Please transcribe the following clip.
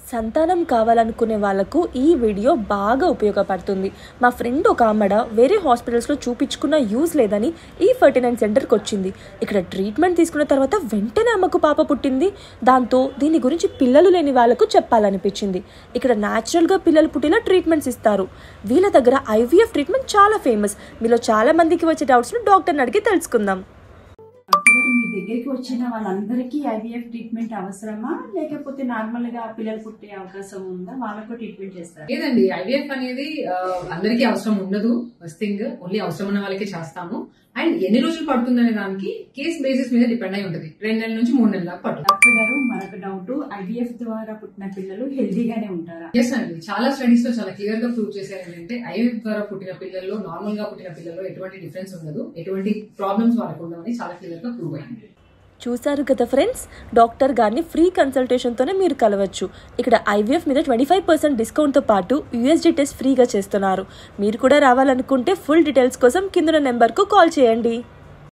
సంతానం కావాలనుకునే వాళ్ళకు ఈ వీడియో బాగా ఉపయోగపడుతుంది మా ఫ్రెండ్ ఒక ఆమెడ వేరే హాస్పిటల్స్లో చూపించుకున్న యూజ్ లేదని ఈ ఫర్టీ నైన్ సెంటర్కి వచ్చింది ఇక్కడ ట్రీట్మెంట్ తీసుకున్న తర్వాత వెంటనే అమ్మకు పాప పుట్టింది దాంతో దీని గురించి పిల్లలు లేని వాళ్ళకు చెప్పాలనిపించింది ఇక్కడ న్యాచురల్గా పిల్లలు పుట్టేలా ట్రీట్మెంట్స్ ఇస్తారు వీళ్ళ దగ్గర ఐవీఎఫ్ ట్రీట్మెంట్ చాలా ఫేమస్ మీలో చాలా మందికి వచ్చే డౌట్స్ను డాక్టర్ని అడిగి తెలుసుకుందాం డాక్టర్ గారు మీ దగ్గరికి వచ్చిన వాళ్ళందరికీ ఐవీఎఫ్ ట్రీట్మెంట్ అవసరమా లేకపోతే నార్మల్ గా పిల్లలు పుట్టే అవకాశం ఉందా వాళ్ళకు ట్రీట్మెంట్ చేస్తారు లేదండి ఐవీఎఫ్ అనేది ఆ, అందరికీ అవసరం ఉండదు ఫస్ట్ థింగ్ ఓన్లీ అవసరం ఉన్న వాళ్ళకి చేస్తాము అండ్ ఎన్ని రోజులు పడుతుంది అనే దానికి కేస్ బేసిస్ మీద డిపెండ్ అయి ఉంటుంది రెండు నెలల నుంచి మూడు నెలల దాకా పడుతుంది డాక్టర్ గారు మరొక డౌట్ ఐవీఎఫ్ ద్వారా పుట్టిన పిల్లలు హెల్దీగానే ఉంటారా ఎస్ అండి చాలా స్టడీస్ లో చాలా క్లియర్ గా ప్రూవ్ చేశారు ఏంటంటే ఐవీఎఫ్ ద్వారా పుట్టిన పిల్లల్లో నార్మల్ గా పుట్టిన పిల్లల్లో ఎటువంటి డిఫరెన్స్ ఉండదు ఎటువంటి ప్రాబ్లమ్స్ వాళ్ళకు ఉండవని చాలా క్లియర్ గా ప్రూవ్ అయింది చూశారు కదా ఫ్రెండ్స్ డాక్టర్ గారిని ఫ్రీ కన్సల్టేషన్తోనే మీరు కలవచ్చు ఇక్కడ ఐవీఎఫ్ మీద ట్వంటీ ఫైవ్ పర్సెంట్ డిస్కౌంట్తో పాటు యూఎస్జీ టెస్ట్ ఫ్రీగా చేస్తున్నారు మీరు కూడా రావాలనుకుంటే ఫుల్ డీటెయిల్స్ కోసం కింద నెంబర్కు కాల్ చేయండి